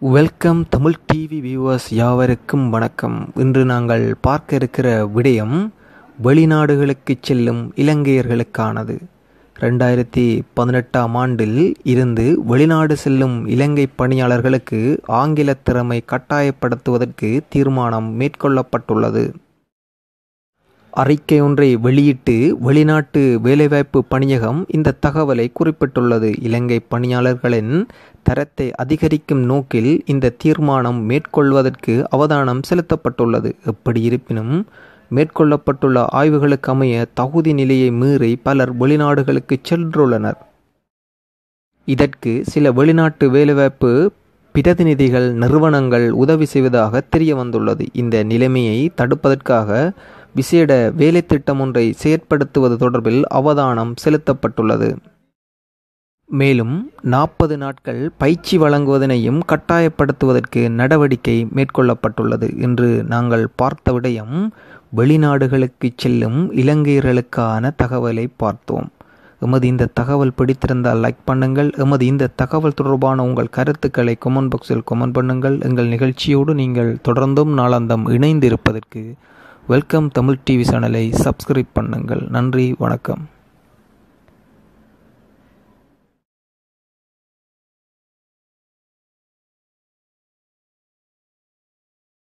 welcome Tamil TV viewers யாவருக்கும் வணக்கம் இன்று நாங்கள் பார்க்க இருக்கிற விடயம் வெளிநாடுகளுக்கு செல்லும் இலங்கையர்களுக்கானது ரெண்டாயிரத்தி பதினெட்டாம் ஆண்டில் இருந்து வெளிநாடு செல்லும் இலங்கை பணியாளர்களுக்கு ஆங்கில திறமை கட்டாயப்படுத்துவதற்கு தீர்மானம் மேற்கொள்ளப்பட்டுள்ளது அறிக்கை ஒன்றை வெளியிட்டு வெளிநாட்டு வேலைவாய்ப்பு பணியகம் இந்த தகவலை குறிப்பிட்டுள்ளது இலங்கை பணியாளர்களின் தரத்தை அதிகரிக்கும் நோக்கில் இந்த தீர்மானம் மேற்கொள்வதற்கு அவதானம் செலுத்தப்பட்டுள்ளது எப்படி இருப்பினும் மேற்கொள்ளப்பட்டுள்ள ஆய்வுகளுக்கு அமைய தகுதி நிலையை மீறி பலர் வெளிநாடுகளுக்கு சென்றுள்ளனர் இதற்கு சில வெளிநாட்டு வேலைவாய்ப்பு பிரதிநிதிகள் நிறுவனங்கள் உதவி செய்வதாக தெரிய வந்துள்ளது இந்த நிலைமையை தடுப்பதற்காக விசேட வேலை திட்டம் ஒன்றை செயற்படுத்துவது தொடர்பில் அவதானம் செலுத்தப்பட்டுள்ளது மேலும் நாற்பது நாட்கள் பயிற்சி வழங்குவதனையும் கட்டாயப்படுத்துவதற்கு நடவடிக்கை மேற்கொள்ளப்பட்டுள்ளது என்று நாங்கள் பார்த்த விடயம் வெளிநாடுகளுக்கு செல்லும் இலங்கையர்களுக்கான தகவலை பார்த்தோம் எமது இந்த தகவல் பிடித்திருந்தால் லைக் பண்ணுங்கள் எமது இந்த தகவல் தொடர்பான உங்கள் கருத்துக்களை கொமெண்ட் பாக்ஸில் கொமெண்ட் பண்ணுங்கள் எங்கள் நிகழ்ச்சியோடு நீங்கள் தொடர்ந்தும் நாளாந்தம் இணைந்திருப்பதற்கு வெல்கம் தமிழ் டிவி சேனலை சப்ஸ்கிரைப் பண்ணுங்கள் நன்றி வணக்கம்